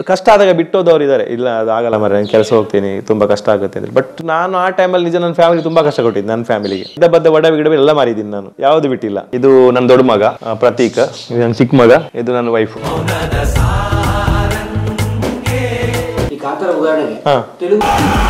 ಕಷ್ಟ ಆದಾಗ ಬಿಟ್ಟೋದವ್ರು ಇದ್ದಾರೆ ಇಲ್ಲ ಅದು ಆಗಲ್ಲ ಮರ ನಾನು ಕೆಲಸ ಹೋಗ್ತೀನಿ ತುಂಬಾ ಕಷ್ಟ ಆಗುತ್ತೆ ಅಂದ್ರೆ ಬಟ್ ನಾನು ಆ ಟೈಮಲ್ಲಿ ನಿಜ ನನ್ನ ಫ್ಯಾಮಿಲಿ ತುಂಬಾ ಕಷ್ಟ ಕೊಟ್ಟಿದ್ದೆ ನನ್ನ ಫ್ಯಾಮಿಲಿಗೆ ಇದ್ದ ಬದ್ದ ಒಡ ಗಿಡ ಎಲ್ಲ ಮಾರಿದ್ದೀನಿ ನಾನು ಯಾವುದು ಬಿಟ್ಟಿಲ್ಲ ಇದು ನನ್ನ ದೊಡ್ಡ ಮಗ ಆ, ಪ್ರತೀಕ್ ಇದು ನನ್ನ ಚಿಕ್ಕ ಮಗ ಇದು ನನ್ನ ವೈಫ್ ಈ ಕಾಂತಾರ ಉದಾಹರಣೆಗೆ ಹಾ. ತೆಲುಗು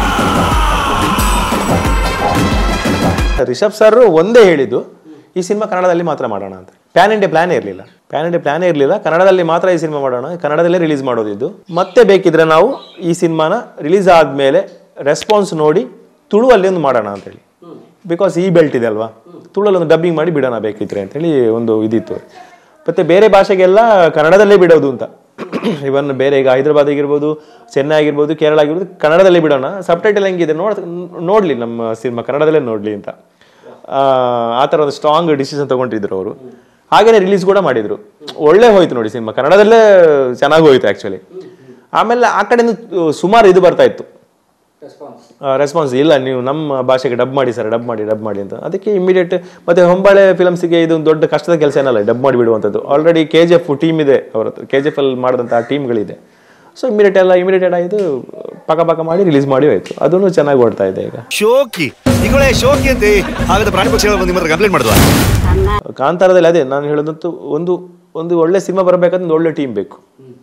ರಿಷಬ್ ಸರ್ ಒಂದೇ ಹೇಳಿದ್ದು ಈ ಸಿನಿಮಾ ಕನ್ನಡದಲ್ಲಿ ಮಾತ್ರ ಮಾಡೋಣ ಅಂತ ಪ್ಯಾನ್ ಇಂಡಿಯಾ ಪ್ಲಾನೇ ಇರಲಿಲ್ಲ ಪ್ಯಾನ್ ಇಂಡಿಯಾ ಪ್ಲಾನೇ ಇರಲಿಲ್ಲ ಕನ್ನಡದಲ್ಲಿ ಮಾತ್ರ ಈ ಸಿನಿಮಾ ಮಾಡೋಣ ಕನ್ನಡದಲ್ಲೇ ರಿಲೀಸ್ ಮಾಡೋದಿದ್ದು ಮತ್ತೆ ಬೇಕಿದ್ರೆ ನಾವು ಈ ಸಿನಿಮಾನ ರಿಲೀಸ್ ಆದಮೇಲೆ ರೆಸ್ಪಾನ್ಸ್ ನೋಡಿ ತುಳುವಲ್ಲಿ ಒಂದು ಮಾಡೋಣ ಅಂತೇಳಿ ಬಿಕಾಸ್ ಈ ಬೆಲ್ಟ್ ಇದೆ ಅಲ್ವಾ ತುಳುವಲ್ಲಿ ಒಂದು ಡಬ್ಬಿಂಗ್ ಮಾಡಿ ಬಿಡೋಣ ಬೇಕಿದ್ರೆ ಅಂತೇಳಿ ಒಂದು ಇದಿತ್ತು ಮತ್ತೆ ಬೇರೆ ಭಾಷೆಗೆಲ್ಲ ಕನ್ನಡದಲ್ಲೇ ಬಿಡೋದು ಅಂತ ಇವನ್ ಬೇರೆ ಈಗ ಹೈದರಾಬಾದ್ ಆಗಿರ್ಬೋದು ಚೆನ್ನೈ ಆಗಿರ್ಬೋದು ಕೇರಳ ಆಗಿರ್ಬೋದು ಕನ್ನಡದಲ್ಲೇ ಬಿಡೋಣ ಸಬ್ಟೈಟಲ್ ಹೆಂಗಿದೆ ನೋಡ್ ನೋಡ್ಲಿ ನಮ್ಮ ಸಿನಿಮಾ ಕನ್ನಡದಲ್ಲೇ ನೋಡ್ಲಿ ಅಂತ ಆ, ಆ ಥರ ಒಂದು ಸ್ಟ್ರಾಂಗ್ ಡಿಸಿಷನ್ ತಗೊಂಡಿದ್ರು ಅವರು ಹಾಗೇನೆ ರಿಲೀಸ್ ಕೂಡ ಮಾಡಿದ್ರು ಒಳ್ಳೆ ಹೋಯ್ತು ನೋಡಿ ಸಿನಿಮಾ ಕನ್ನಡದಲ್ಲೇ ಚೆನ್ನಾಗಿ ಹೋಯ್ತು ಆ್ಯಕ್ಚುಲಿ ಆಮೇಲೆ ಆ ಕಡೆಯಿಂದ ಸುಮಾರು ಇದು ಬರ್ತಾ ಇತ್ತು ರೆಸ್ಪಾನ್ಸ್ ರೆಸ್ಪಾನ್ಸ್ ಇಲ್ಲ ನೀವು ನಮ್ಮ ಭಾಷೆಗೆ ಡಬ್ ಮಾಡಿ ಸರ್ ಡಬ್ ಮಾಡಿ ಡಬ್ ಮಾಡಿ ಅಂತ ಅದಕ್ಕೆ ಇಮಿಡಿಯೇಟ್ ಮತ್ತೆ ಹೊಂಬಾಳೆ ಫಿಲಮ್ಸ್ಗೆ ಇದು ಒಂದು ದೊಡ್ಡ ಕಷ್ಟದ ಕೆಲಸ ಏನಲ್ಲ ಡಬ್ ಮಾಡಿ ಬಿಡುವಂಥದ್ದು already K G F team ಇದೆ ಅವ್ರ ಹತ್ರ ಕೆ ಜಿ ಎಫ್ ಅಲ್ಲಿ ಮಾಡಿದಂಥ ಟೀಮ್ಗಳಿದೆ ಸೊ ಇಮಿಡಿಯೇಟ್ ಎಲ್ಲ ಇಮಿಡಿಯೇಟ್ ಆಯಿತು ಪಕ್ಕ ಪಕ್ಕ ಮಾಡಿ ರಿಲೀಸ್ ಮಾಡಿ ಹೋಯ್ತು ಅದನ್ನು ಚೆನ್ನಾಗಿ ಓಡ್ತಾ ಇದೆ ಈಗ ಶೋಕಿ ನಿಗಳೇ ಶೋಕಿ ಅಂತೆ ಹಾಗಾದ್ರೆ ಪ್ರಾಣಿ ಪಕ್ಷಿಗಳ ನಿಮ್ಮ ಹತ್ರ ಕಂಪ್ಲೇಂಟ್ ಮಾಡಿದ್ವಾ ಕಾಂತಾರದಲ್ಲಿ ಅದೇ ನಾನು ಹೇಳೋದಂತೂ ಒಂದು ಒಂದು ಒಳ್ಳೆ ಸಿನಿಮಾ ಬರಬೇಕಂದ್ರೆ ಒಂದು ಒಳ್ಳೆ ಟೀಮ್ ಬೇಕು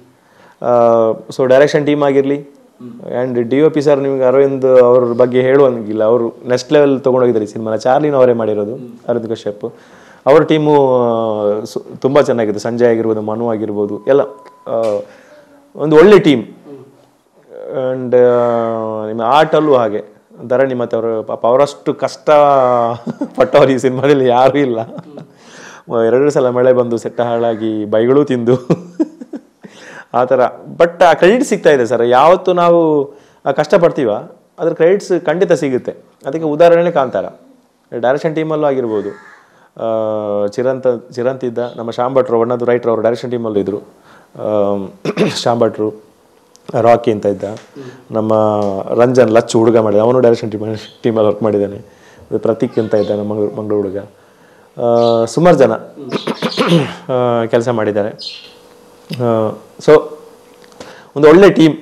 ಸೊ ಡೈರೆಕ್ಷನ್ ಟೀಮ್ ಆಗಿರಲಿ and D O P sir ನಿಮ್ಗೆ ಅರವಿಂದ್ ಅವ್ರ ಬಗ್ಗೆ ಹೇಳುವಂಗಿಲ್ಲ ಅವರು ನೆಕ್ಸ್ಟ್ ಲೆವೆಲ್ ತೊಗೊಂಡೋಗಿದ್ದಾರೆ ಈ ಸಿನಿಮಾನ ಚಾರ್ಲಿನ ಅವರೇ ಮಾಡಿರೋದು ಅರವಿಂದ್ ಕಶ್ಯಪ್ ಅವ್ರ ಟೀಮು ತುಂಬ ಚೆನ್ನಾಗಿದೆ ಸಂಜಯ್ ಆಗಿರ್ಬೋದು ಮನು ಆಗಿರ್ಬೋದು ಎಲ್ಲ ಆ, ಒಂದು ಒಳ್ಳೆ ಟೀಮ್ ಆ್ಯಂಡ್ ನಿಮ್ಮ ಆರ್ಟಲ್ಲೂ ಹಾಗೆ ಧರಣಿ ಮತ್ತು ಅವರು ಪಾಪ ಅವರಷ್ಟು ಕಷ್ಟ ಪಟ್ಟವ್ರು ಈ ಸಿನಿಮಾದಲ್ಲಿ ಯಾರೂ ಇಲ್ಲ ಎರಡು ಸಲ ಮಳೆ ಬಂದು ಸೆಟ್ಟ ಹಾಳಾಗಿ ಬೈಗಳು ತಿಂದು ಆ ಥರ ಬಟ್ ಆ ಕ್ರೆಡಿಟ್ ಸಿಗ್ತಾ ಇದೆ ಸರ್ ಯಾವತ್ತು ನಾವು ಆ ಕಷ್ಟಪಡ್ತೀವ ಅದ್ರ ಕ್ರೆಡಿಟ್ಸ್ ಖಂಡಿತ ಸಿಗುತ್ತೆ ಅದಕ್ಕೆ ಉದಾಹರಣೆ ಕಾಂತಾರ ಡೈರೆಕ್ಷನ್ ಟೀಮಲ್ಲೂ ಆಗಿರ್ಬೋದು ಆ, ಚಿರಂತ ಚಿರಂತ್ ಇದ್ದ ನಮ್ಮ ಶ್ಯಾಮ್ ಭಟ್ರು ಒಣ್ಣದು ರೈಟ್ರು ಅವರು ಡೈರೆಕ್ಷನ್ ಟೀಮಲ್ಲೂ ಇದ್ದರು ಶ್ಯಾಮ್ ಭಟ್ರು ರಾಕಿ ಅಂತ ಇದ್ದ ನಮ್ಮ ರಂಜನ್ ಲಚ್ ಹುಡುಗ ಮಾಡಿದ ಅವನು ಡೈರೆಕ್ಷನ್ ಟೀಮ್ ಟೀಮಲ್ಲಿ ವರ್ಕ್ ಮಾಡಿದ್ದಾನೆ ಮತ್ತೆ ಪ್ರತೀಕ್ ಅಂತ ಇದ್ದ ನಮ್ಮ ಮಂಗ್ಳೂರು ಮಂಗಳೂರು ಹುಡುಗ ಆ, ಸುಮಾರು ಜನ ಕೆಲಸ ಮಾಡಿದ್ದಾರೆ ಸೊ ಒಂದು ಒಳ್ಳೆ ಟೀಮ್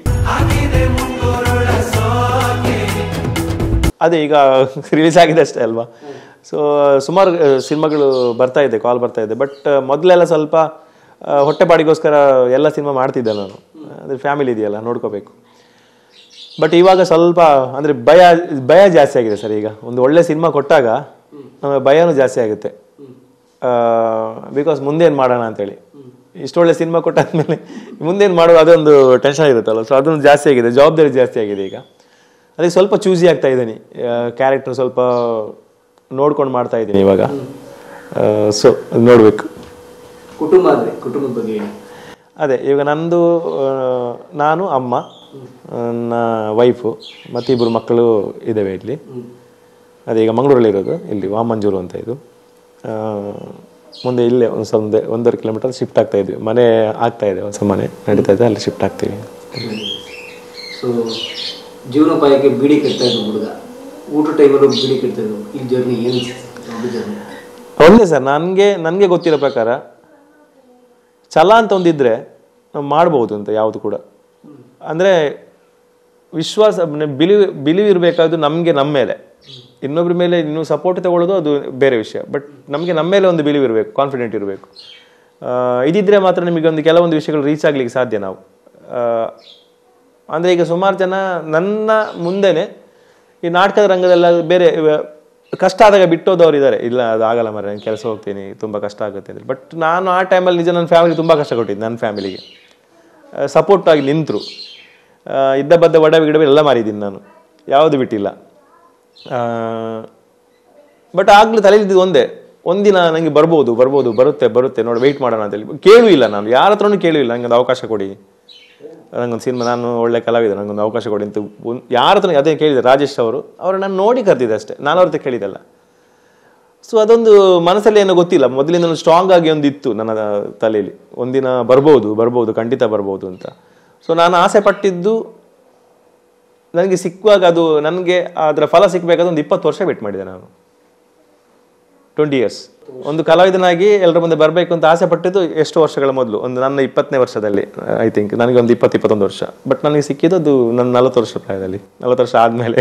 ಅದೇ ಈಗ ರಿಲೀಸ್ ಆಗಿದೆ ಅಷ್ಟೇ ಅಲ್ವಾ ಸೊ ಸುಮಾರು ಸಿನಿಮಾಗಳು ಬರ್ತಾ ಇದೆ ಕಾಲ್ ಬರ್ತಾ ಇದೆ ಬಟ್ ಮೊದಲೆಲ್ಲ ಸ್ವಲ್ಪ ಆ, ಹೊಟ್ಟೆಪಾಡಿಗೋಸ್ಕರ ಎಲ್ಲ ಸಿನಿಮಾ ಮಾಡ್ತಿದ್ದೆ ನಾನು ಅಂದರೆ ಫ್ಯಾಮಿಲಿ ಇದೆಯಲ್ಲ ನೋಡ್ಕೋಬೇಕು ಬಟ್ ಇವಾಗ ಸ್ವಲ್ಪ ಅಂದರೆ ಭಯ ಭಯ ಜಾಸ್ತಿ ಆಗಿದೆ ಸರ್ ಈಗ ಒಂದು ಒಳ್ಳೆ ಸಿನಿಮಾ ಕೊಟ್ಟಾಗ ನಮಗೆ ಭಯನೂ ಜಾಸ್ತಿ ಆಗುತ್ತೆ ಬಿಕಾಸ್ ಮುಂದೇನು ಮಾಡೋಣ ಅಂತೇಳಿ ಇಷ್ಟೊಳ್ಳೆ ಸಿನಿಮಾ ಕೊಟ್ಟಾದ್ಮೇಲೆ ಮುಂದೇನು ಮಾಡೋದು ಅದೊಂದು ಟೆನ್ಷನ್ ಇರುತ್ತಲ್ಲ ಸೊ ಅದೊಂದು ಜಾಸ್ತಿ ಆಗಿದೆ ಜವಾಬ್ದಾರಿ ಜಾಸ್ತಿ ಆಗಿದೆ ಈಗ ಅದಕ್ಕೆ ಸ್ವಲ್ಪ ಚೂಸಿ ಆಗ್ತಾ ಇದ್ದೀನಿ ಕ್ಯಾರೆಕ್ಟರ್ ಸ್ವಲ್ಪ ನೋಡ್ಕೊಂಡು ಮಾಡ್ತಾ ಇದ್ದೀನಿ ಇವಾಗ ಸೊ ನೋಡಬೇಕು ಕುಟುಂಬ ಅಂದ್ರೆ ಕುಟುಂಬದ ಬಗ್ಗೆ ಹೇಳಿ ಅದೇ ಈಗ ನಂದು ಆ, ನಾನು ಅಮ್ಮ ನನ್ನ ವೈಫು ಮತ್ತು ಇಬ್ಬರು ಮಕ್ಕಳು ಇದ್ದಾವೆ ಇಲ್ಲಿ ಅದೇ ಈಗ ಮಂಗಳೂರಲ್ಲಿ ಇರೋದು ಇಲ್ಲಿ ವಾಮಂಜೂರು ಅಂತ ಇದು ಆ, ಮುಂದೆ ಇಲ್ಲೇ ಒಂದು ಸ್ವಲ್ಪ ಒಂದೇ- ಒಂದೂವರೆ ಕಿಲೋಮೀಟರ್ ಶಿಫ್ಟ್ ಆಗ್ತಾ ಇದ್ವಿ ಮನೆ ಆಗ್ತಾ ಇದೆ ಹೊಸ ಮನೆ ನಡೀತಾ ಇದೆ ಅಲ್ಲಿ ಶಿಫ್ಟ್ ಆಗ್ತೀವಿ ಸೊ ಜೀವನೋಪಾಯಕ್ಕೆ ಬೀಡಿ ಕಟ್ತಾ ಇದ್ದ ಹುಡುಗ ಊಟ ಟೈಮಲ್ಲೂ ಬೀಡಿ ಕಟ್ತಾ ಇದ್ದು ಈ ಜರ್ನಿ ಏನು ಜರ್ನಿ ಒಂದೇ ಸರ್ ನನಗೆ ನನಗೆ ಗೊತ್ತಿರೋ ಪ್ರಕಾರ ಛಲ ಅಂತ ಒಂದಿದ್ರೆ ನಾವು ಮಾಡ್ಬೋದು ಅಂತ ಯಾವುದು ಕೂಡ ಅಂದರೆ ವಿಶ್ವಾಸ ಬಿಲಿವ್ ಬಿಲಿವ್ ಇರಬೇಕಾದ್ದು ನಮಗೆ ನಮ್ಮ ಮೇಲೆ ಇನ್ನೊಬ್ರ ಮೇಲೆ ನೀವು ಸಪೋರ್ಟ್ ತಗೊಳ್ಳೋದು ಅದು ಬೇರೆ ವಿಷಯ ಬಟ್ ನಮಗೆ ನಮ್ಮ ಮೇಲೆ ಒಂದು ಬಿಲಿವ್ ಇರಬೇಕು ಕಾನ್ಫಿಡೆಂಟ್ ಇರಬೇಕು ಇದಿದ್ರೆ ಮಾತ್ರ ನಿಮಗೆ ಒಂದು ಕೆಲವೊಂದು ವಿಷಯಗಳು ರೀಚ್ ಆಗ್ಲಿಕ್ಕೆ ಸಾಧ್ಯ ನಾವು ಆ, ಅಂದರೆ ಈಗ ಸುಮಾರು ಜನ ನನ್ನ ಮುಂದೆನೆ ಈ ನಾಟಕದ ರಂಗದಲ್ಲ ಬೇರೆ ಇವ- ಕಷ್ಟ ಆದಾಗ ಬಿಟ್ಟೋದವ್ರು ಇದ್ದಾರೆ ಇಲ್ಲ ಅದು ಆಗಲ್ಲ ಮರ ನಾನು ಕೆಲಸ ಹೋಗ್ತೀನಿ ತುಂಬ ಕಷ್ಟ ಆಗುತ್ತೆ ಅಂದರೆ ಬಟ್ ನಾನು ಆ ಟೈಮಲ್ಲಿ ನಿಜ ನನ್ನ ಫ್ಯಾಮಿಲಿ ತುಂಬ ಕಷ್ಟ ಕೊಟ್ಟಿದ್ದೆ ನನ್ನ ಫ್ಯಾಮಿಲಿಗೆ ಸಪೋರ್ಟ್ ಆಗಿ ನಿಂತರು ಇದ್ದ ಬದ್ದ ಒಡ ಗಿಡ ಎಲ್ಲ ಮಾರಿದ್ದೀನಿ ನಾನು ಯಾವುದು ಬಿಟ್ಟಿಲ್ಲ ಬಟ್ ಆಗ್ಲೂ ತಲೆಯಲ್ಲಿದ್ದು ಒಂದೇ ಒಂದಿನ ನನಗೆ ಬರ್ಬೋದು ಬರ್ಬೋದು ಬರುತ್ತೆ ಬರುತ್ತೆ ನೋಡಿ ವೆಯ್ಟ್ ಮಾಡೋಣ ಅಂತೇಳಿ ಕೇಳೂ ಇಲ್ಲ ನಾನು ಯಾರ ಹತ್ರನೂ ಕೇಳೂ ಇಲ್ಲ ನನಗೆ ಒಂದು ಅವಕಾಶ ಕೊಡಿ ನಂಗೊಂದು ಸಿನಿಮಾ ನಾನು ಒಳ್ಳೆ ಕಲಾವಿದ ನನಗೊಂದು ಅವಕಾಶ ಕೊಡಿ ಅಂತ ಒಂದ್- ಯಾರ ಹತ್ರ ಅದೇ ಕೇಳಿದೆ ರಾಜೇಶ್ ಅವರು ಅವರು ನಾನು ನೋಡಿ ಕರೆದಿದ್ದೆ ಅಷ್ಟೇ ನಾನು ಅವ್ರ ಹತ್ರ ಕೇಳಿದ್ದಲ್ಲ ಸೊ ಅದೊಂದು ಮನಸ್ಸಲ್ಲಿ ಏನೋ ಗೊತ್ತಿಲ್ಲ ಮೊದಲಿಂದ ಸ್ಟ್ರಾಂಗ್ ಆಗಿ ಒಂದು ಇತ್ತು ನನ್ನ ತಲೆಯಲ್ಲಿ ಒಂದಿನ ಬರ್ಬೋದು ಬರ್ಬೋದು ಖಂಡಿತ ಬರ್ಬೋದು ಅಂತ ಸೊ ನಾನು ಆಸೆ ಪಟ್ಟಿದ್ದು ನನಗೆ ಸಿಕ್ಕುವಾಗ ಅದು ನನಗೆ ಅದರ ಫಲ ಸಿಕ್ಕಬೇಕಾದ್ರೆ ಒಂದು ಇಪ್ಪತ್ತು ವರ್ಷ ವೇಟ್ ಮಾಡಿದೆ ನಾನು ಟ್ವೆಂಟಿ ಇಯರ್ಸ್ ಒಂದು ಕಲಾವಿದನಾಗಿ ಎಲ್ಲರ ಮುಂದೆ ಬರಬೇಕು ಅಂತ ಆಸೆ ಪಟ್ಟಿದ್ದು ಎಷ್ಟು ವರ್ಷಗಳ ಮೊದಲು ಒಂದು ನನ್ನ ಇಪ್ಪತ್ತನೇ ವರ್ಷದಲ್ಲಿ ಐ ಥಿಂಕ್ ನನಗೆ ಒಂದು ಇಪ್ಪತ್ತು ಇಪ್ಪತ್ತೊಂದು ವರ್ಷ ಬಟ್ ನನಗೆ ಸಿಕ್ಕಿದ್ದು ಅದು ನನ್ನ ನಲವತ್ತು ವರ್ಷ ಪ್ರಾಯದಲ್ಲಿ ನಲವತ್ತು ವರ್ಷ ಆದಮೇಲೆ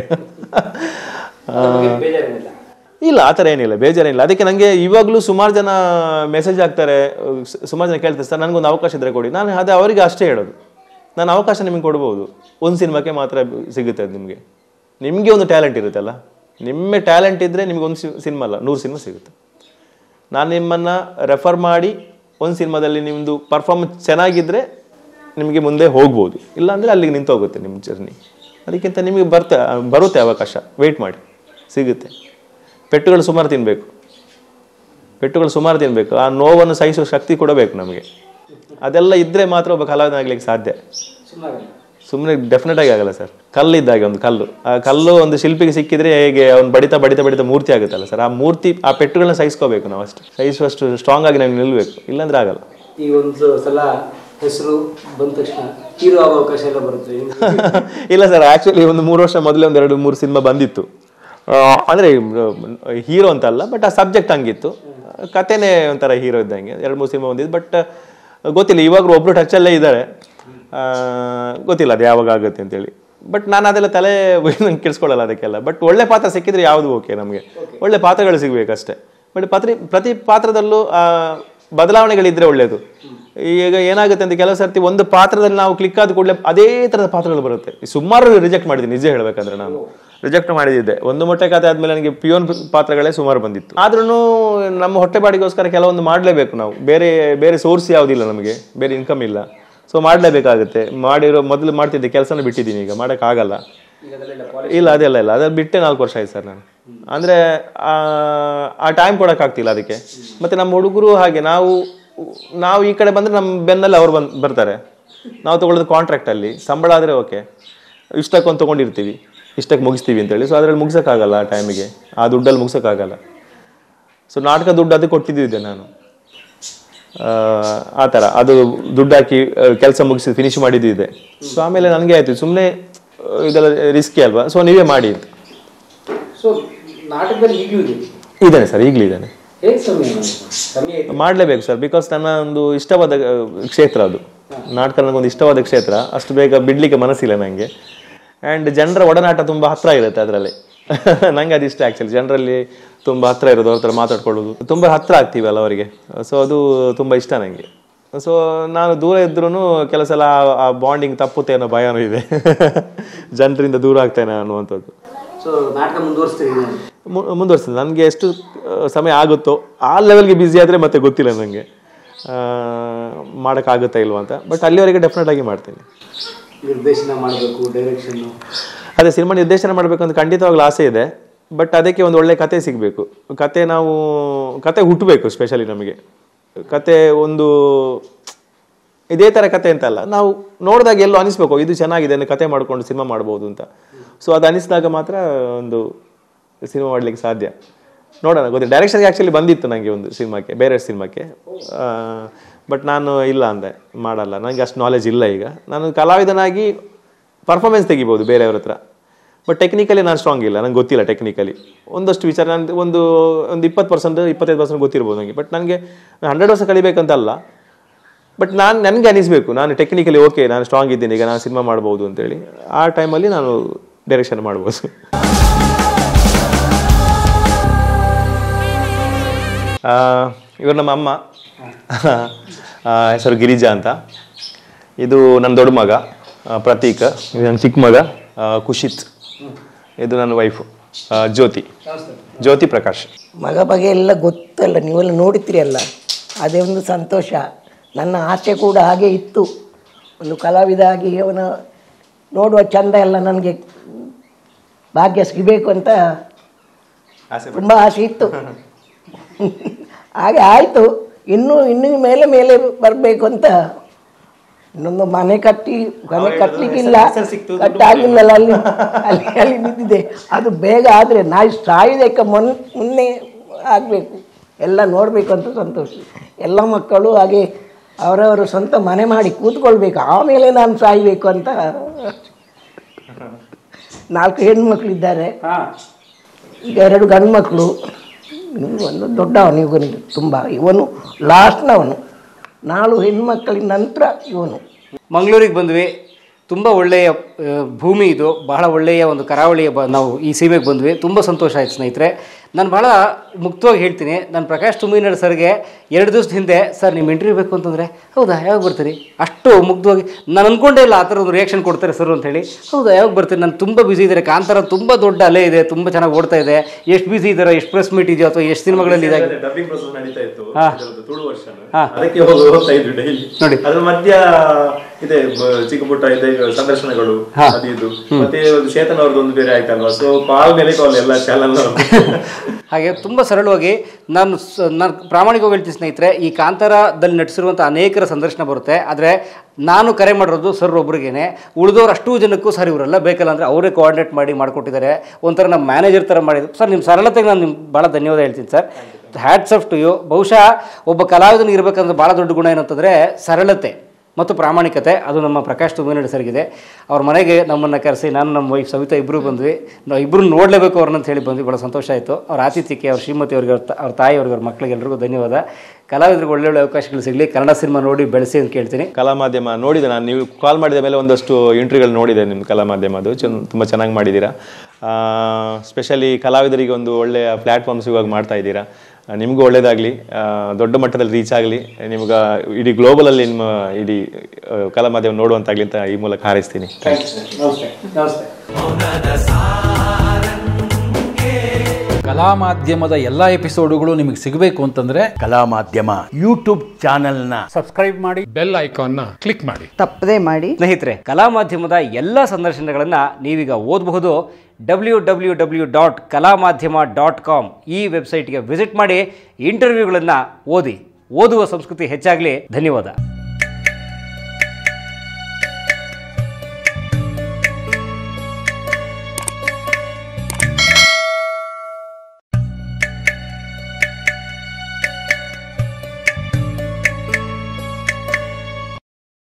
ಬೇಜಾರೇನಿಲ್ಲ ಇಲ್ಲ ಆ ಥರ ಏನಿಲ್ಲ ಬೇಜಾರೇನಿಲ್ಲ ಅದಕ್ಕೆ ನನಗೆ ಇವಾಗಲೂ ಸುಮಾರು ಜನ ಮೆಸೇಜ್ ಹಾಕ್ತಾರೆ ಸು- ಸುಮಾರು ಜನ ಕೇಳ್ತಾರೆ ಸರ್ ನನಗೊಂದು ಅವಕಾಶ ಇದ್ರೆ ಕೊಡಿ ನಾನು ಅದೇ ಅವರಿಗೆ ಅಷ್ಟೇ ಹೇಳೋದು ನಾನು ಅವಕಾಶ ನಿಮಗೆ ಕೊಡ್ಬೋದು ಒಂದು ಸಿನಿಮಾಕ್ಕೆ ಮಾತ್ರ ಸಿಗುತ್ತೆ ಅದು ನಿಮಗೆ ನಿಮಗೆ ಒಂದು ಟ್ಯಾಲೆಂಟ್ ಇರುತ್ತಲ್ಲ ನಿಮ್ಮ ಟ್ಯಾಲೆಂಟ್ ಇದ್ದರೆ ನಿಮ್ಗೆ ಒಂದು ಸಿನಿಮಾ ಅಲ್ಲ ನೂರು ಸಿನಿಮಾ ಸಿಗುತ್ತೆ ನಾನು ನಿಮ್ಮನ್ನು ರೆಫರ್ ಮಾಡಿ ಒಂದು ಸಿನಿಮಾದಲ್ಲಿ ನಿಮ್ಮದು ಪರ್ಫಾರ್ಮೆನ್ಸ್ ಚೆನ್ನಾಗಿದ್ದರೆ ನಿಮಗೆ ಮುಂದೆ ಹೋಗ್ಬೋದು ಇಲ್ಲಾಂದರೆ ಅಲ್ಲಿಗೆ ನಿಂತು ಹೋಗುತ್ತೆ ನಿಮ್ಮ ಜರ್ನಿ ಅದಕ್ಕಿಂತ ನಿಮಗೆ ಬರ್ತಾ ಬರುತ್ತೆ ಅವಕಾಶ ವೆಯ್ಟ್ ಮಾಡಿ ಸಿಗುತ್ತೆ ಪೆಟ್ಟುಗಳು ಸುಮಾರು ತಿನ್ನಬೇಕು ಪೆಟ್ಟುಗಳು ಸುಮಾರು ತಿನ್ನಬೇಕು ಆ ನೋವನ್ನು ಸಹಿಸೋ ಶಕ್ತಿ ಕೊಡಬೇಕು ನಮಗೆ ಅದೆಲ್ಲ ಇದ್ದರೆ ಮಾತ್ರ ಒಬ್ಬ ಕಲಾವಿದ ಆಗ್ಲಿಕ್ಕೆ ಸಾಧ್ಯ ಸುಮ್ಮನೆ ಸುಮ್ಮನೆ ಡೆಫಿನೆಟ್ ಆಗಿ ಆಗಲ್ಲ ಸರ್ ಕಲ್ಲು ಇದ್ದಾಗೆ ಒಂದು ಕಲ್ಲು ಆ ಕಲ್ಲು ಒಂದು ಶಿಲ್ಪಿಗೆ ಸಿಕ್ಕಿದ್ರೆ ಹೇಗೆ ಅವ್ನು ಬಡಿತಾ ಬಡಿತಾ ಬಡಿತಾ ಮೂರ್ತಿ ಆಗುತ್ತಲ್ಲ ಸರ್ ಆ ಮೂರ್ತಿ ಆ ಪೆಟ್ಟುಗಳನ್ನ ಸಹಿಸ್ಕೋಬೇಕು ನಾವು ಅಷ್ಟು ಸಹಿಸುವಷ್ಟು ಸ್ಟ್ರಾಂಗ್ ಆಗಿ ನಾವು ನಿಲ್ಲಬೇಕು ಇಲ್ಲಾಂದ್ರೆ ಆಗಲ್ಲ ಈ ಒಂದು ಸಲ ಹೆಸರು ಬಂದ ತಕ್ಷಣ ಹೀರೋ ಆಗೋ ಅವಕಾಶ ಎಲ್ಲ ಬರುತ್ತೆ ಇಲ್ಲ ಸರ್ ಆಕ್ಚುಲಿ ಒಂದು ಮೂರು ವರ್ಷ ಮೊದಲೇ ಒಂದು ಎರಡು ಮೂರು ಸಿನಿಮಾ ಬಂದಿತ್ತು ಆ, ಅಂದ್ರೆ ಹೀರೋ ಅಂತ ಅಲ್ಲ ಬಟ್ ಆ ಸಬ್ಜೆಕ್ಟ್ ಹಂಗಿತ್ತು ಕತೆನೇ ಒಂಥರ ಹೀರೋ ಇದ್ದಂಗೆ ಎರಡು ಮೂರು ಸಿನಿಮಾ ಬಂದಿದ್ದು ಬಟ್ ಗೊತ್ತಿಲ್ಲ ಇವಾಗ ಒಬ್ರು ಟಚಲ್ಲೇ ಇದ್ದಾರೆ ಆ, ಗೊತ್ತಿಲ್ಲ ಅದು ಯಾವಾಗ ಆಗುತ್ತೆ ಅಂತೇಳಿ ಬಟ್ ನಾನು ಅದೆಲ್ಲ ತಲೆ ನಂಗೆ ಕೆಡಿಸ್ಕೊಳ್ಳಲ್ಲ ಅದಕ್ಕೆಲ್ಲ ಬಟ್ ಒಳ್ಳೆ ಪಾತ್ರ ಸಿಕ್ಕಿದ್ರೆ ಯಾವುದು ಓಕೆ ನಮಗೆ ಒಳ್ಳೆ ಪಾತ್ರಗಳು ಸಿಗಬೇಕಷ್ಟೇ ಬಟ್ ಪ್ರತಿ ಪ್ರತಿ ಪಾತ್ರದಲ್ಲೂ ಆ, ಬದಲಾವಣೆಗಳಿದ್ರೆ ಒಳ್ಳೆಯದು ಈಗ ಏನಾಗುತ್ತೆ ಅಂತ ಕೆಲವು ಸರ್ತಿ ಒಂದು ಪಾತ್ರದಲ್ಲಿ ನಾವು ಕ್ಲಿಕ್ ಆದ ಕೂಡಲೇ ಅದೇ ಥರದ ಪಾತ್ರಗಳು ಬರುತ್ತೆ ಸುಮಾರು ರಿಜೆಕ್ಟ್ ಮಾಡಿದ್ದೀನಿ ನಿಜ ಹೇಳ್ಬೇಕಂದ್ರೆ ನಾನು ರಿಜೆಕ್ಟ್ ಮಾಡಿದ್ದೆ ಒಂದು ಮೊಟ್ಟೆ ಖಾತೆ ಆದ್ಮೇಲೆ ನನಗೆ ಪಿಯೋನ್ ಪಾತ್ರಗಳೇ ಸುಮಾರು ಬಂದಿತ್ತು ಆದ್ರೂ ನಮ್ಮ ಹೊಟ್ಟೆ ಬಾಡಿಗೋಸ್ಕರ ಕೆಲವೊಂದು ಮಾಡಲೇಬೇಕು ನಾವು ಬೇರೆ ಬೇರೆ ಸೋರ್ಸ್ ಯಾವುದಿಲ್ಲ ನಮಗೆ ಬೇರೆ ಇನ್ಕಮ್ ಇಲ್ಲ ಸೊ ಮಾಡಲೇಬೇಕಾಗುತ್ತೆ ಮಾಡಿರೋ ಮೊದಲು ಮಾಡ್ತಿದ್ದೆ ಕೆಲಸನ ಬಿಟ್ಟಿದ್ದೀನಿ ಈಗ ಮಾಡೋಕ್ಕಾಗಲ್ಲ ಈಗ ಅದೆಲ್ಲ ಇಲ್ಲ ಅದೆಲ್ಲ ಇಲ್ಲ ಅದ್ರ ಬಿಟ್ಟೆ ನಾಲ್ಕು ವರ್ಷ ಆಯ್ತು ಸರ್ ನಾನು ಅಂದರೆ ಆ ಟೈಮ್ ಕೊಡೋಕ್ಕಾಗ್ತಿಲ್ಲ ಅದಕ್ಕೆ ಮತ್ತು ನಮ್ಮ ಹುಡುಗರು ಹಾಗೆ ನಾವು ನಾವು ಈ ಕಡೆ ಬಂದರೆ ನಮ್ಮ ಬೆನ್ನಲ್ಲಿ ಅವ್ರು ಬಂದು ಬರ್ತಾರೆ ನಾವು ತೊಗೊಳ್ಳೋದು ಕಾಂಟ್ರಾಕ್ಟಲ್ಲಿ ಸಂಬಳ ಆದರೆ ಓಕೆ ಇಷ್ಟಕ್ಕೊಂದು ತೊಗೊಂಡಿರ್ತೀವಿ ಇಷ್ಟಕ್ಕೆ ಮುಗಿಸ್ತೀವಿ ಅಂತೇಳಿ ಸೊ ಅದರಲ್ಲಿ ಮುಗಿಸೋಕ್ಕಾಗಲ್ಲ ಆ ಟೈಮಿಗೆ ಆ ದುಡ್ಡಲ್ಲಿ ಮುಗಿಸೋಕ್ಕಾಗಲ್ಲ ಸೊ ನಾಟಕ ದುಡ್ಡು ಅದು ಕೊಟ್ಟಿದ್ದೆ ನಾನು ಆ, ಆ ಥರ ಅದು ದುಡ್ಡು ಹಾಕಿ ಕೆಲಸ ಮುಗಿಸಿ ಫಿನಿಶ್ ಮಾಡಿದ್ದು ಇದೆ ಸೊ ಆಮೇಲೆ ನನಗೆ ಆಯ್ತು ಸುಮ್ಮನೆ ಇದೆಲ್ಲ ರಿಸ್ಕಿ ಅಲ್ವಾ ಸೊ ನೀವೇ ಮಾಡಿ ಅಂತ ಸೊ ನಾಟಕದಲ್ಲಿ ಈಗಲೂ ಇದೆ ಇದ್ದಾನೆ ಸರ್ ಈಗಲೂ ಇದ್ದಾನೆ ಹೇಗೆ ಸಮಯ ಸಮಯ ಇದೆ ಮಾಡಲೇಬೇಕು ಸರ್ ಬಿಕಾಸ್ ನನ್ನ ಒಂದು ಇಷ್ಟವಾದ ಆ, ಕ್ಷೇತ್ರ ಅದು ನಾಟಕ ನನಗೊಂದು ಇಷ್ಟವಾದ ಕ್ಷೇತ್ರ ಅಷ್ಟು ಬೇಗ ಬಿಡ್ಲಿಕ್ಕೆ ಮನಸ್ಸಿಲ್ಲ ನನಗೆ ಆ್ಯಂಡ್ ಜನರ ಒಡನಾಟ ತುಂಬ ಹತ್ರ ಇರುತ್ತೆ ಅದರಲ್ಲಿ ನಂಗೆ ಅದು ಇಷ್ಟ ಆ್ಯಕ್ಚುಲಿ ಜನರಲ್ಲಿ ತುಂಬ ಹತ್ರ ಇರೋದು ಅವ್ರ ಹತ್ರ ಮಾತಾಡ್ಕೊಳ್ಳೋದು ತುಂಬ ಹತ್ರ ಆಗ್ತೀವಲ್ಲ ಅವರಿಗೆ ಸೊ ಅದು ತುಂಬ ಇಷ್ಟ ನನಗೆ ಸೊ ನಾನು ದೂರ ಇದ್ರೂ ಕೆಲವು ಸಲ ಆ- ಆ ಬಾಂಡಿಂಗ್ ತಪ್ಪುತ್ತೆ ಅನ್ನೋ ಭಯನೂ ಇದೆ ಜನರಿಂದ ದೂರ ಆಗ್ತೇನೆ ಅನ್ನುವಂಥದ್ದು ಸೊ ನಾಟಕ ಮುಂದುವರಿಸ್ತೀರಿ ನಾನು ಮು- ಮುಂದುವರ್ಸ್ತದೆ ನನಗೆ ಎಷ್ಟು ಆ, ಸಮಯ ಆಗುತ್ತೋ ಆ ಲೆವೆಲ್ಗೆ ಬ್ಯುಸಿ ಆದರೆ ಮತ್ತೆ ಗೊತ್ತಿಲ್ಲ ನನಗೆ ಮಾಡೋಕ್ಕಾಗುತ್ತಾ ಇಲ್ವಾ ಅಂತ ಬಟ್ ಅಲ್ಲಿವರೆಗೆ ಡೆಫಿನೆಟ್ ಆಗಿ ಮಾಡ್ತೀನಿ ನಿರ್ದೇಶನ ಮಾಡಬೇಕು ಡೈರೆಕ್ಷನ್ನು ಅದೇ ಸಿನಿಮಾ ನಿರ್ದೇಶನ ಮಾಡಬೇಕು ಅಂತ ಖಂಡಿತವಾಗ್ಲೂ ಆಸೆ ಇದೆ ಬಟ್ ಅದಕ್ಕೆ ಒಂದು ಒಳ್ಳೆ ಕತೆ ಸಿಗಬೇಕು ಕತೆ ನಾವು ಕತೆ ಹುಟ್ಟಬೇಕು ಸ್ಪೆಷಲಿ ನಮಗೆ ಕತೆ ಒಂದು ಇದೇ ಥರ ಕತೆ ಅಂತಲ್ಲ ನಾವು ನೋಡಿದಾಗ ಎಲ್ಲೋ ಅನಿಸ್ಬೇಕು ಇದು ಚೆನ್ನಾಗಿದೆ ಅನ್ನೋ ಕತೆ ಮಾಡ್ಕೊಂಡು ಸಿನಿಮಾ ಮಾಡ್ಬೋದು ಅಂತ ಸೊ ಅದು ಅನಿಸಿದಾಗ ಮಾತ್ರ ಒಂದು ಸಿನಿಮಾ ಮಾಡ್ಲಿಕ್ಕೆ ಸಾಧ್ಯ ನೋಡೋಣ ಗೊತ್ತಿಲ್ಲ ಡೈರೆಕ್ಷನ್ಗೆ ಆ್ಯಕ್ಚುಲಿ ಬಂದಿತ್ತು ನನಗೆ ಒಂದು ಸಿನಿಮಾಕ್ಕೆ ಬೇರೆ ಸಿನಿಮಾಕ್ಕೆ ಬಟ್ ನಾನು ಇಲ್ಲ ಅಂದೆ ಮಾಡಲ್ಲ ನನಗೆ ಅಷ್ಟು ನಾಲೆಜ್ ಇಲ್ಲ ಈಗ ನಾನು ಕಲಾವಿದನಾಗಿ ಪರ್ಫಾರ್ಮೆನ್ಸ್ ತೆಗಿಬೋದು ಬೇರೆಯವ್ರ ಹತ್ರ ಬಟ್ ಟೆಕ್ನಿಕಲಿ ನಾನು ಸ್ಟ್ರಾಂಗ್ ಇಲ್ಲ ನಂಗೆ ಗೊತ್ತಿಲ್ಲ ಟೆಕ್ನಿಕಲಿ ಒಂದಷ್ಟು ವಿಚಾರ ನಾನು ಒಂದು ಒಂದು ಇಪ್ಪತ್ತು ಪರ್ಸೆಂಟ್ ಇಪ್ಪತ್ತೈದು ಪರ್ಸೆಂಟ್ ಗೊತ್ತಿರ್ಬೋದು ನನಗೆ ಬಟ್ ನನಗೆ ಹಂಡ್ರೆಡ್ ವರ್ಷ ಕಲಿಬೇಕಂತಲ್ಲ ಬಟ್ ನಾನು ನನಗೆ ಅನಿಸ್ಬೇಕು ನಾನು ಟೆಕ್ನಿಕಲಿ ಓಕೆ ನಾನು ಸ್ಟ್ರಾಂಗ್ ಇದ್ದೀನಿ ಈಗ ನಾನು ಸಿನಿಮಾ ಮಾಡ್ಬೋದು ಅಂತೇಳಿ ಆ ಟೈಮಲ್ಲಿ ನಾನು ಡೈರೆಕ್ಷನ್ ಮಾಡ್ಬೋದು ಆ, ಇವರು ನಮ್ಮ ಅಮ್ಮ ಆ, ಹೆಸರು ಗಿರಿಜಾ ಅಂತ ಇದು ನನ್ನ ದೊಡ್ಡ ಮಗ ಆ, ಪ್ರತೀಕ್ ಇದು ನನ್ನ ಚಿಕ್ಕ ಮಗ ಆ, ಕುಶಿತ್ ಇದು ನನ್ನ ವೈಫು ಜ್ಯೋತಿ ಜ್ಯೋತಿ ಪ್ರಕಾಶ್ ಮಗ ಬಗ್ಗೆ ಎಲ್ಲ ಗೊತ್ತಲ್ಲ ನೀವೆಲ್ಲ ನೋಡುತ್ತೀರಿ ಅಲ್ಲ ಅದೇ ಒಂದು ಸಂತೋಷ ನನ್ನ ಆಸೆ ಕೂಡ ಹಾಗೆ ಇತ್ತು ಒಂದು ಕಲಾವಿದ ಆಗಿ ಅವನ ನೋಡುವ ಚಂದ ಎಲ್ಲ ನನಗೆ ಭಾಗ್ಯ ಸಿಗಬೇಕು ಅಂತ ತುಂಬ ಆಸೆ ಇತ್ತು ಹಾಗೆ ಆಯಿತು ಇನ್ನೂ ಇನ್ನೂ ಮೇಲೆ ಮೇಲೆ ಬರಬೇಕು ಅಂತ ಇನ್ನೊಂದು ಮನೆ ಕಟ್ಟಿ ಮನೆ ಕಟ್ಟಲಿಕ್ಕಿಲ್ಲ ಕಟ್ಟಾಗಿಲ್ಲಲ್ಲ ಅಲ್ಲಿ ಅಲ್ಲಿ ಅಲ್ಲಿ ನಿಂತಿದೆ ಅದು ಬೇಗ ಆದರೆ ನಾಯಿ ಸಾಯುವುದಕ್ಕೆ ಮೊನ್ ಮುನ್ನೆ ಆಗಬೇಕು ಎಲ್ಲ ನೋಡಬೇಕು ಅಂತ ಸಂತೋಷ ಎಲ್ಲ ಮಕ್ಕಳು ಹಾಗೆ ಅವರವರು ಸ್ವಂತ ಮನೆ ಮಾಡಿ ಕೂತ್ಕೊಳ್ಬೇಕು ಆಮೇಲೆ ನಾನು ಸಾಯಬೇಕು ಅಂತ ನಾಲ್ಕು ಹೆಣ್ಮಕ್ಳಿದ್ದಾರೆ ಹಾಂ ಈಗ ಎರಡು ಗಂಡು ಮಕ್ಕಳು ಇವನು ಒಂದು ದೊಡ್ಡವನು ಇವನಿಗೆ ತುಂಬ ಇವನು ಲಾಸ್ಟ್ನವನು ನಾಲ್ಕು ಹೆಣ್ಮಕ್ಕಳಿನ ನಂತರ ಇವನು ಮಂಗಳೂರಿಗೆ ಬಂದ್ವಿ ತುಂಬ ಒಳ್ಳೆಯ ಆ, ಭೂಮಿ ಇದು ಬಹಳ ಒಳ್ಳೆಯ ಒಂದು ಕರಾವಳಿಯ ಬ ನಾವು ಈ ಸೀಮೆಗೆ ಬಂದ್ವಿ ತುಂಬ ಸಂತೋಷ ಆಯ್ತು ಸ್ನೇಹಿತರೆ ನಾನು ಭಾಳ ಮುಕ್ತವಾಗಿ ಹೇಳ್ತೀನಿ ನಾನು ಪ್ರಕಾಶ್ ತುಮಿನಡ್ ಸರ್ಗೆ ಎರಡು ದಿವಸದ ಹಿಂದೆ ಸರ್ ನಿಮ್ಮ ಇಂಟರ್ವ್ಯೂ ಬೇಕು ಅಂತಂದರೆ ಹೌದಾ ಯಾವಾಗ ಬರ್ತೀರಿ ಅಷ್ಟು ಮುಗ್ಧವಾಗಿ ನಾನು ಅಂದ್ಕೊಂಡೇ ಇಲ್ಲ ಆ ಥರ ಒಂದು ರಿಯಾಕ್ಷನ್ ಕೊಡ್ತಾರೆ ಸರ್ ಅಂತ ಹೇಳಿ ಹೌದಾ ಯಾವಾಗ ಬರ್ತೀನಿ ನಾನು ತುಂಬ ಬ್ಯುಸಿ ಇದ್ದಾರೆ ಕಾಂತಾರ ತುಂಬ ದೊಡ್ಡ ಅಲೆ ಇದೆ ತುಂಬ ಚೆನ್ನಾಗಿ ಓಡ್ತಾ ಇದೆ ಎಷ್ಟು ಬ್ಯುಸಿ ಇದ್ದಾರೆ ಎಷ್ಟು ಪ್ರೆಸ್ ಮೀಟ್ ಇದೆಯೋ ಅಥವಾ ಎಷ್ಟು ಸಿನಿಮಾಗಳಲ್ಲಿ ಇದಾಗಿದೆ ಡಬ್ಬಿಂಗ್ ಪ್ರೋಸೆಸ್ ನಡೀತಾ ಇತ್ತು ಹಾ. ಇದ್ರದ್ದು ತುಳು ವರ್ಷ ಹಾ. ಅದಕ್ಕೆ ಹೋಗಿ ಹೋಗ್ತಾ ಇದ್ವಿ ಡೈಲಿ ನೋಡಿ. ಅದ್ರ ಮಧ್ಯ ಇದೆ ಬ- ಚಿಕ್ಕ ಪುಟ್ಟ ಇದೆ ಸಂದರ್ಶನಗಳು ಹಾ. ಅದು ಇದು ಮತ್ತೆ ಒಂದು ಚೇತನ್ ಅವ್ರದ್ದು ಒಂದು ಬೇರೆ ಆಯ್ತಲ್ವಾ ಸೊ ಕಾಲ್ ಮೇಲೆ ಕಾಲ್ ಎಲ್ಲ ಚಾನಲ್ ಹಾಗೆ ತುಂಬ ಸರಳವಾಗಿ ನಾನು ಸ- ನಾನು ಪ್ರಾಮಾಣಿಕವಾಗಿ ಹೇಳ್ತೀನಿ ಸ್ನೇಹಿತರೆ ಈ ಕಾಂತಾರದಲ್ಲಿ ನಟಿಸಿರುವಂಥ ಅನೇಕರ ಸಂದರ್ಶನ ಬರುತ್ತೆ ಆದರೆ ನಾನು ಕರೆ ಮಾಡಿರೋದು ಸರ್ ಒಬ್ರಿಗೇನೆ ಉಳಿದವ್ರು ಅಷ್ಟು ಜನಕ್ಕೂ ಸರ್ ಇವರೆಲ್ಲ ಬೇಕಲ್ಲ ಅಂದರೆ ಅವರೇ ಕೋಆರ್ಡಿನೇಟ್ ಮಾಡಿ ಮಾಡಿಕೊಟ್ಟಿದ್ದಾರೆ ಒಂಥರ ನಮ್ಮ ಮ್ಯಾನೇಜರ್ ಥರ ಮಾಡಿದ್ರು ಸರ್ ನಿಮ್ಮ ಸರಳತೆಗೆ ನಾನು ನಿಮ್ಗೆ ಭಾಳ ಧನ್ಯವಾದ ಹೇಳ್ತೀನಿ sir hats off to you ಬಹುಶಃ ಒಬ್ಬ ಕಲಾವಿದನಿಗೆ ಇರಬೇಕಂದ್ರೆ ಭಾಳ ದೊಡ್ಡ ಗುಣ ಏನಂತಂದರೆ ಸರಳತೆ ಮತ್ತು ಪ್ರಾಮಾಣಿಕತೆ ಅದು ನಮ್ಮ ಪ್ರಕಾಶ್ ತುಮಿನಡಿ ಸರ್ಗಿದೆ ಅವ್ರ ಮನೆಗೆ ನಮ್ಮನ್ನು ಕರೆಸಿ ನಾನು ನಮ್ಮ ವೈಫ್ ಸವಿತಾ ಇಬ್ಬರು ಬಂದ್ವಿ ನಾವು ಇಬ್ಬರು ನೋಡಲೇಬೇಕು ಅವ್ರನ್ನ ಅಂತ ಹೇಳಿ ಬಂದ್ವಿ ಭಾಳ ಸಂತೋಷ ಆಯಿತು ಅವ್ರ ಆತಿಥ್ಯಕ್ಕೆ ಅವ್ರ ಶ್ರೀಮತಿ ಅವ್ರಿಗೆ ಅವ್ರ ತ- ಅವ್ರ ತಾಯಿ ಅವ್ರಿಗೆ ಅವ್ರ ಮಕ್ಕಳಿಗೆ ಎಲ್ರಿಗೂ ಧನ್ಯವಾದ ಕಲಾವಿದರಿಗೆ ಒಳ್ಳೊಳ್ಳೆ ಅವಕಾಶಗಳು ಸಿಗಲಿ ಕನ್ನಡ ಸಿನಿಮಾ ನೋಡಿ ಬೆಳೆಸಿ ಅಂತ ಕೇಳ್ತೀನಿ ಕಲಾ ಮಾಧ್ಯಮ ನೋಡಿದೆ ನಾನು ನೀವು ಕಾಲ್ ಮಾಡಿದ ಮೇಲೆ ಒಂದಷ್ಟು ಇಂಟರ್ವ್ಯೂಗಳು ನೋಡಿದೆ ನಿಮ್ಮ ಕಲಾ ಮಾಧ್ಯಮದು ಚೆನ್ನ ತುಂಬ ಚೆನ್ನಾಗಿ ಮಾಡಿದ್ದೀರಾ ಸ್ಪೆಷಲಿ ಕಲಾವಿದರಿಗೆ ಒಂದು ಒಳ್ಳೆಯ ಪ್ಲ್ಯಾಟ್ಫಾರ್ಮ್ ಸಿಗುವಾಗ ಮಾಡ್ತಾ ಇದ್ದೀರಾ ಆ, ನಿಮಗೂ ಒಳ್ಳೇದಾಗಲಿ ದೊಡ್ಡ ಮಟ್ಟದಲ್ಲಿ ರೀಚ್ ಆಗಲಿ ನಿಮ್ಗೆ ಇಡೀ ಗ್ಲೋಬಲಲ್ಲಿ ನಿಮ್ಮ ಇಡೀ ಆ, ಕಲಾ ಮಾಧ್ಯಮ ನೋಡುವಂತಾಗಲಿ ಅಂತ ಈ ಮೂಲಕ ಹಾರೈಸ್ತೀನಿ ನಮಸ್ತೆ ನಮಸ್ತೆ ಕಲಾ ಮಾಧ್ಯಮದ ಎಲ್ಲ ಎಪಿಸೋಡುಗಳು ನಿಮಗೆ ಸಿಗಬೇಕು ಅಂತಂದ್ರೆ ಕಲಾ ಮಾಧ್ಯಮ ಯೂಟ್ಯೂಬ್ ಚಾನೆಲ್ನ ಬೆಲ್ ಐಕಾನ್ನ ಕ್ಲಿಕ್ ಮಾಡಿ ತಪ್ಪದೇ ಮಾಡಿ ಸ್ನೇಹಿತರೆ ಕಲಾ ಮಾಧ್ಯಮದ ಎಲ್ಲ ಸಂದರ್ಶನಗಳನ್ನು ನೀವೀಗ ಓದಬಹುದು ಡಬ್ಲ್ಯೂ ಡಬ್ಲ್ಯೂ ಡಬ್ಲ್ಯೂ ಡಾಟ್ ಕಲಾ ಮಾಧ್ಯಮ ಡಾಟ್ ಕಾಮ್ ಈ ವೆಬ್ಸೈಟ್ಗೆ ವಿಸಿಟ್ ಮಾಡಿ ಇಂಟರ್ವ್ಯೂಗಳನ್ನು ಓದಿ ಓದುವ ಸಂಸ್ಕೃತಿ ಹೆಚ್ಚಾಗಲಿ ಧನ್ಯವಾದ